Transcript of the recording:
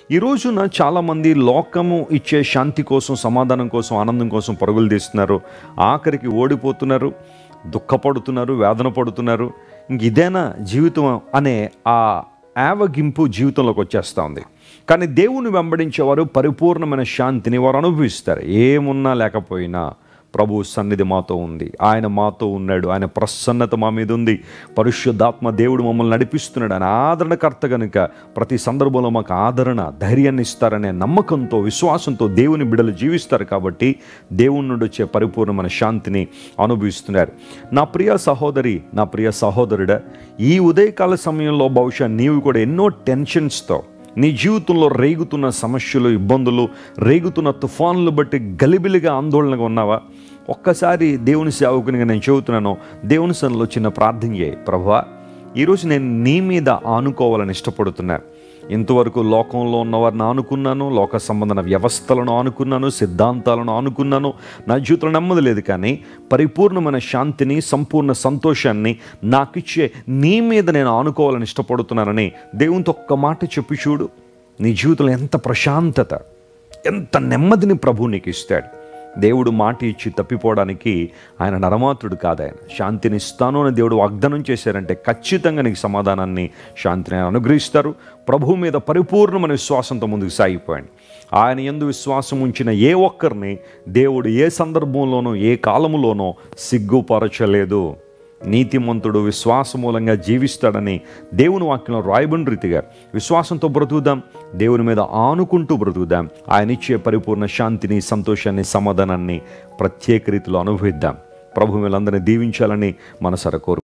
ఈ రోజున చాలామంది లోకము ఇచ్చే శాంతి కోసం సమాధానం కోసం ఆనందం కోసం పరుగులు తీస్తున్నారు ఆఖరికి ఓడిపోతున్నారు దుఃఖపడుతున్నారు వేదన పడుతున్నారు ఇంక ఇదేనా జీవితం అనే ఆ ఆవగింపు జీవితంలోకి వచ్చేస్తూ ఉంది కానీ దేవుని వెంబడించేవారు పరిపూర్ణమైన శాంతిని వారు అనుభవిస్తారు ఏమున్నా లేకపోయినా ప్రభు సన్నిధి మాతో ఉంది ఆయన మాతో ఉన్నాడు ఆయన ప్రసన్నత మా మీద ఉంది పరిశుద్ధాత్మ దేవుడు మమ్మల్ని నడిపిస్తున్నాడు ఆయన ఆదరణకర్త కనుక ప్రతి సందర్భంలో మాకు ఆదరణ ధైర్యాన్ని ఇస్తారనే నమ్మకంతో విశ్వాసంతో దేవుని బిడలు జీవిస్తారు కాబట్టి దేవుని నుండి వచ్చే పరిపూర్ణమైన శాంతిని అనుభవిస్తున్నారు నా ప్రియ సహోదరి నా ప్రియ సహోదరుడా ఈ ఉదయకాల సమయంలో బహుశా నీవు కూడా ఎన్నో టెన్షన్స్తో నీ జీవితంలో రేగుతున్న సమస్యలు ఇబ్బందులు రేగుతున్న తుఫాన్లు బట్టి గలిబిలిగా ఆందోళనగా ఉన్నావా ఒక్కసారి దేవుని సేవకునిగా నేను చెబుతున్నాను దేవుని సన్నిలో చిన్న ప్రార్థన చేయి ప్రభా ఈరోజు నేను నీ మీద ఆనుకోవాలని ఇష్టపడుతున్నాను ఇంతవరకు లోకంలో ఉన్నవారిని ఆనుకున్నాను లోక సంబంధన వ్యవస్థలను ఆనుకున్నాను సిద్ధాంతాలను ఆనుకున్నాను నా జీవితంలో నెమ్మది లేదు కానీ పరిపూర్ణమైన శాంతిని సంపూర్ణ సంతోషాన్ని నాకిచ్చే నీ మీద నేను ఆనుకోవాలని ఇష్టపడుతున్నానని దేవునితో ఒక్క మాట చెప్పి చూడు నీ జీవితంలో ఎంత ప్రశాంతత ఎంత నెమ్మదిని ప్రభు నీకు ఇస్తాడు దేవుడు మాట ఇచ్చి తప్పిపోవడానికి ఆయన నరమాతుడు కాదు ఆయన శాంతిని ఇస్తాను అని దేవుడు వాగ్దానం చేశారంటే ఖచ్చితంగా నీకు సమాధానాన్ని శాంతిని ఆయన అనుగ్రహిస్తారు ప్రభు మీద పరిపూర్ణమైన విశ్వాసంతో ముందుకు సాగిపోయాడు ఆయన ఎందు విశ్వాసం ఉంచిన ఏ ఒక్కరిని దేవుడు ఏ సందర్భంలోనూ ఏ కాలములోనో సిగ్గుపరచలేదు నీతిమంతుడు విశ్వాస మూలంగా జీవిస్తాడని దేవుని వాక్యంలో రాయబడిన రీతిగా విశ్వాసంతో బ్రతుకుదాం దేవుని మీద ఆనుకుంటూ బ్రతుకుదాం ఆయన ఇచ్చే పరిపూర్ణ శాంతిని సంతోషాన్ని సమాధానాన్ని ప్రత్యేక రీతిలో అనుభవిద్దాం ప్రభు వీళ్ళందరినీ దీవించాలని మనసర కోరు